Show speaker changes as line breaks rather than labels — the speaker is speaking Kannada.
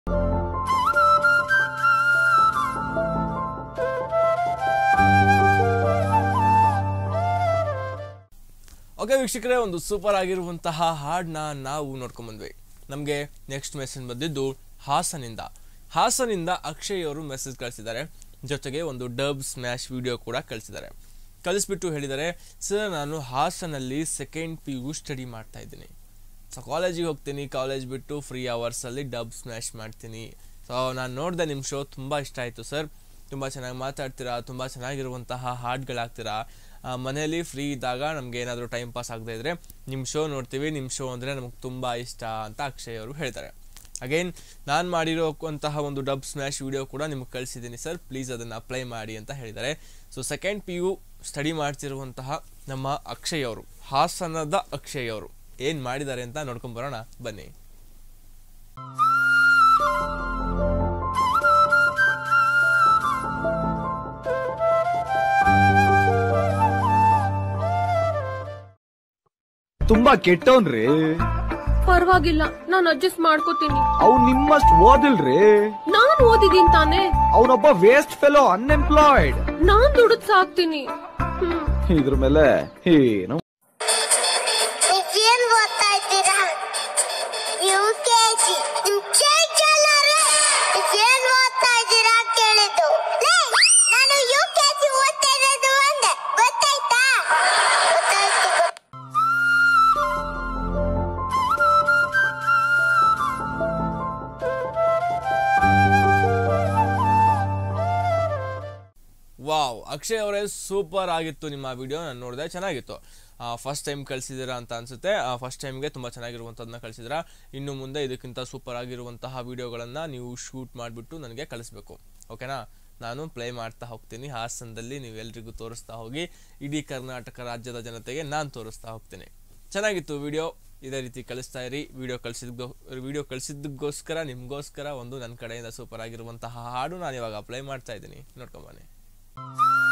ಓಕೆ ವೀಕ್ಷಕರೇ ಒಂದು ಸೂಪರ್ ಆಗಿರುವಂತಹ ಹಾಡನ್ನ ನಾವು ನೋಡ್ಕೊಂಬಂದ್ವಿ ನಮಗೆ ನೆಕ್ಸ್ಟ್ ಮೆಸೇಜ್ ಬಂದಿದ್ದು ಹಾಸನಿಂದ ಹಾಸನಿಂದ ಅಕ್ಷಯ್ ಅವರು ಮೆಸೇಜ್ ಕಳಿಸಿದ್ದಾರೆ ಜೊತೆಗೆ ಒಂದು ಡಬ್ ಸ್ಮ್ಯಾಶ್ ವಿಡಿಯೋ ಕೂಡ ಕಳಿಸಿದ್ದಾರೆ ಕಳಿಸ್ಬಿಟ್ಟು ಹೇಳಿದ್ದಾರೆ ಸರ್ ನಾನು ಹಾಸನಲ್ಲಿ ಸೆಕೆಂಡ್ ಪಿ ಯು ಸ್ಟಡಿ ಮಾಡ್ತಾ ಇದ್ದೀನಿ ಸೊ ಕಾಲೇಜಿಗೆ ಹೋಗ್ತೀನಿ ಕಾಲೇಜ್ ಬಿಟ್ಟು ಫ್ರೀ ಅವರ್ಸಲ್ಲಿ ಡಬ್ ಸ್ಮ್ಯಾಶ್ ಮಾಡ್ತೀನಿ ಸೊ ನಾನು ನೋಡಿದೆ ನಿಮ್ಮ ಶೋ ತುಂಬ ಇಷ್ಟ ಆಯಿತು ಸರ್ ತುಂಬ ಚೆನ್ನಾಗಿ ಮಾತಾಡ್ತೀರಾ ತುಂಬ ಚೆನ್ನಾಗಿರುವಂತಹ ಹಾಡುಗಳಾಗ್ತೀರಾ ಆ, ಮನೇಲಿ ಫ್ರೀ ಇದ್ದಾಗ ನಮ್ಗೆ ಏನಾದರೂ ಟೈಮ್ ಪಾಸ್ ಆಗದೆ ಇದ್ರೆ ನಿಮ್ಮ ಶೋ ನೋಡ್ತೀವಿ ನಿಮ್ಮ ಶೋ ಅಂದರೆ ನಮಗೆ ತುಂಬ ಇಷ್ಟ ಅಂತ ಅಕ್ಷಯ್ ಅವರು ಹೇಳ್ತಾರೆ ಅಗೈನ್ ನಾನು ಮಾಡಿರೋಂತಹ ಒಂದು ಡಬ್ ಸ್ಮ್ಯಾಶ್ ವಿಡಿಯೋ ಕೂಡ ನಿಮ್ಗೆ ಕಳಿಸಿದ್ದೀನಿ ಸರ್ ಪ್ಲೀಸ್ ಅದನ್ನು ಅಪ್ಲೈ ಮಾಡಿ ಅಂತ ಹೇಳಿದ್ದಾರೆ so second P U study ಮಾಡ್ತಿರುವಂತಹ ನಮ್ಮ ಅಕ್ಷಯ್ ಅವರು ಹಾಸನದ ಅಕ್ಷಯ್ ಅವರು ಏನು ಮಾಡಿದ್ದಾರೆ ಅಂತ ನೋಡ್ಕೊಂಬರೋಣ ಬನ್ನಿ
ತುಂಬಾ ಕೆಟ್ಟವನ್ರಿ
ಪರವಾಗಿಲ್ಲ ನಾನು ಅಡ್ಜಸ್ಟ್ ಮಾಡ್ಕೋತೀನಿ
ಅವ್ನ್ ನಿಮ್ಮಷ್ಟ್ ಓದಿಲ್ರಿ
ನಾನ್ ಓದಿದೀನಿ ತಾನೇ
ಅವನೊಬ್ಬ ವೇಸ್ಟ್ ಫೆಲೋ ಅನ್ಎಂಪ್ಲಾಯ್ಡ್
ನಾನ್ ದುಡಿದ್ ಸಾಕ್ತೀನಿ ಹ್ಮ್
ಇದ್ರ ಮೇಲೆ ಏನು
ಏನ್ ಓದ್ತಾ ಇದ್ದೀರಾ ಯು ಕೆ ಜಿ ಏನ್ ಓದ್ತಾ ಇದ್ದೀರಾ ಕೇಳಿದ್ದು ಲೇ, ನಾನು ಯು ಕೆ ಜಿ ಓದ್ತಾ ಇರೋದು ಅಂದೆ ಗೊತ್ತಾಯ್ತಾ ಗೊತ್ತಾಯ್ತು
ವಾವ್ ಅಕ್ಷಯ್ ಅವರೇ ಸೂಪರ್ ಆಗಿತ್ತು ನಿಮ್ಮ ವಿಡಿಯೋ ನಾನು ನೋಡಿದೆ ಚೆನ್ನಾಗಿತ್ತು ಫಸ್ಟ್ ಟೈಮ್ ಕಳಿಸಿದ್ದೀರಾ ಅಂತ ಅನಿಸುತ್ತೆ ಫಸ್ಟ್ ಟೈಮ್ಗೆ ತುಂಬ ಚೆನ್ನಾಗಿರುವಂಥದ್ದನ್ನ ಕಳಿಸಿದ್ದೀರಾ ಇನ್ನು ಮುಂದೆ ಇದಕ್ಕಿಂತ ಸೂಪರ್ ಆಗಿರುವಂತಹ ವಿಡಿಯೋಗಳನ್ನು ನೀವು ಶೂಟ್ ಮಾಡಿಬಿಟ್ಟು ನನಗೆ ಕಳಿಸ್ಬೇಕು ಓಕೆನಾ ನಾನು ಪ್ಲೇ ಮಾಡ್ತಾ ಹೋಗ್ತೀನಿ ಹಾಸನದಲ್ಲಿ ನೀವು ಎಲ್ರಿಗೂ ತೋರಿಸ್ತಾ ಹೋಗಿ ಇಡೀ ಕರ್ನಾಟಕ ರಾಜ್ಯದ ಜನತೆಗೆ ನಾನು ತೋರಿಸ್ತಾ ಹೋಗ್ತೀನಿ ಚೆನ್ನಾಗಿತ್ತು ವಿಡಿಯೋ ಇದೇ ರೀತಿ ಕಳಿಸ್ತಾ ಇರಿ ವಿಡಿಯೋ ಕಳಿಸಿದ್ಗೋ ವಿಡಿಯೋ ಕಳಿಸಿದ್ದಕ್ಕೋಸ್ಕರ ನಿಮಗೋಸ್ಕರ ಒಂದು ನನ್ನ ಕಡೆಯಿಂದ ಸೂಪರ್ ಆಗಿರುವಂತಹ ಹಾಡು ನಾನು ಇವಾಗ ಅಪ್ಲೈ ಮಾಡ್ತಾ ಇದ್ದೀನಿ ನೋಡ್ಕೊಂಬನ್ನಿ